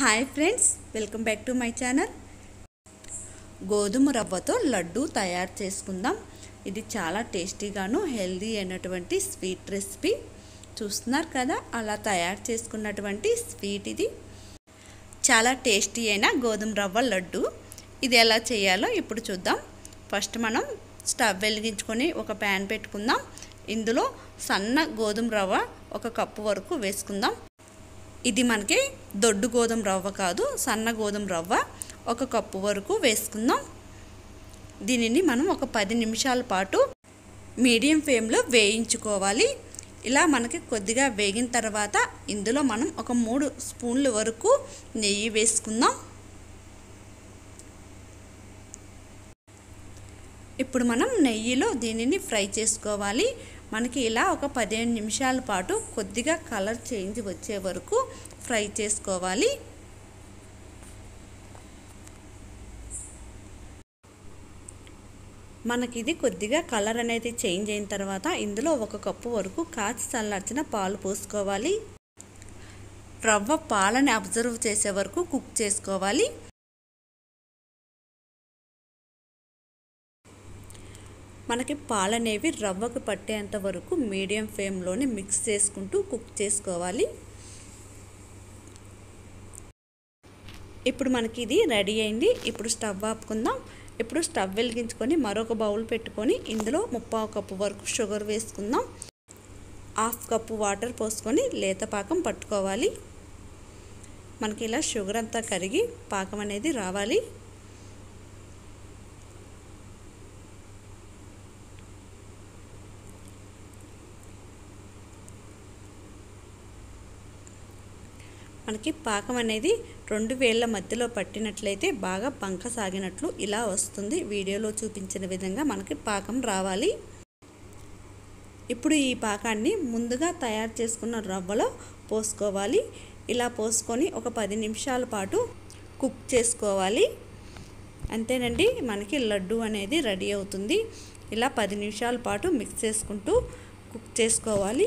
hi friends welcome back to my channel గోధుమ రవ్వతో లడ్డు తయారు చేసుకుందాం ఇది చాలా టేస్టీగాను హెల్దీ అయినటువంటి స్వీట్ రెసిపీ చూస్తున్నారు కదా అలా తయారు చేసుకున్నటువంటి స్వీట్ ఇది చాలా టేస్టీ అయిన గోధుమ రవ్వ లడ్డు ఇది ఎలా చేయాలో ఇప్పుడు చూద్దాం ఫస్ట్ మనం స్టవ్ వెలిగించుకొని ఒక ప్యాన్ పెట్టుకుందాం ఇందులో సన్న గోధుమ రవ్వ ఒక కప్పు వరకు వేసుకుందాం ఇది మనకి దొడ్డు గోధుమ రవ్వ కాదు సన్న గోధుమ రవ్వ ఒక కప్పు వరకు వేసుకుందాం దీనిని మనం ఒక పది నిమిషాల పాటు మీడియం ఫ్లేమ్లో వేయించుకోవాలి ఇలా మనకి కొద్దిగా వేగిన తర్వాత ఇందులో మనం ఒక మూడు స్పూన్ల వరకు నెయ్యి వేసుకుందాం ఇప్పుడు మనం నెయ్యిలో దీనిని ఫ్రై చేసుకోవాలి మనకి ఇలా ఒక పదిహేను నిమిషాల పాటు కొద్దిగా కలర్ చేంజ్ వచ్చే వరకు ఫ్రై చేసుకోవాలి మనకి ఇది కొద్దిగా కలర్ అనేది చేంజ్ అయిన తర్వాత ఇందులో ఒక కప్పు వరకు కాచి చల్లార్చిన పాలు పోసుకోవాలి రవ్వ పాలని అబ్జర్వ్ చేసే వరకు కుక్ చేసుకోవాలి మనకి పాలనేవి రవ్వకు పట్టేంత వరకు మీడియం ఫ్లేమ్లోనే మిక్స్ చేసుకుంటూ కుక్ చేసుకోవాలి ఇప్పుడు మనకి ఇది రెడీ అయింది ఇప్పుడు స్టవ్ ఆపుకుందాం ఇప్పుడు స్టవ్ వెలిగించుకొని మరొక బౌల్ పెట్టుకొని ఇందులో ముప్పావు కప్పు వరకు షుగర్ వేసుకుందాం హాఫ్ కప్పు వాటర్ పోసుకొని లేత పాకం పట్టుకోవాలి మనకి ఇలా షుగర్ అంతా కరిగి పాకం అనేది రావాలి మనకి పాకం అనేది రెండు వేళ్ళ మధ్యలో పట్టినట్లయితే బాగా పంక సాగినట్లు ఇలా వస్తుంది వీడియోలో చూపించిన విధంగా మనకి పాకం రావాలి ఇప్పుడు ఈ పాకాన్ని ముందుగా తయారు చేసుకున్న రవ్వలో పోసుకోవాలి ఇలా పోసుకొని ఒక పది నిమిషాల పాటు కుక్ చేసుకోవాలి అంతేనండి మనకి లడ్డు అనేది రెడీ అవుతుంది ఇలా పది నిమిషాల పాటు మిక్స్ చేసుకుంటూ కుక్ చేసుకోవాలి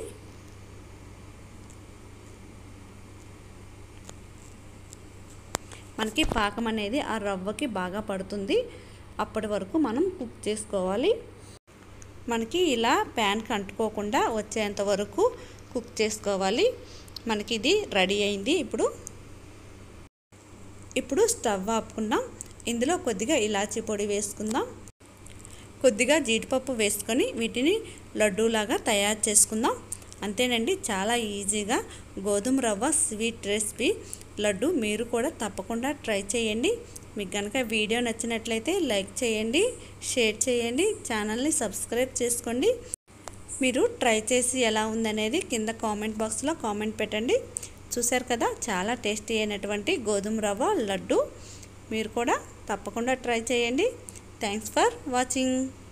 మనకి పాకం అనేది ఆ రవ్వకి బాగా పడుతుంది అప్పటి వరకు మనం కుక్ చేసుకోవాలి మనకి ఇలా ప్యాన్కి అంటుకోకుండా వచ్చేంత వరకు కుక్ చేసుకోవాలి మనకి ఇది రెడీ అయింది ఇప్పుడు ఇప్పుడు స్టవ్ ఆపుకుందాం ఇందులో కొద్దిగా ఇలాచీ పొడి వేసుకుందాం కొద్దిగా జీడిపప్పు వేసుకొని వీటిని లడ్డూలాగా తయారు చేసుకుందాం అంతేనండి చాలా ఈజీగా గోధుమ రవ్వ స్వీట్ రెసిపీ లడ్డు మీరు కూడా తప్పకుండా ట్రై చేయండి మీకు కనుక వీడియో నచ్చినట్లయితే లైక్ చేయండి షేర్ చేయండి ఛానల్ని సబ్స్క్రైబ్ చేసుకోండి మీరు ట్రై చేసి ఎలా ఉందనేది కింద కామెంట్ బాక్స్లో కామెంట్ పెట్టండి చూశారు కదా చాలా టేస్టీ అయినటువంటి గోధుమ రవ్వ లడ్డు మీరు కూడా తప్పకుండా ట్రై చేయండి థ్యాంక్స్ ఫర్ వాచింగ్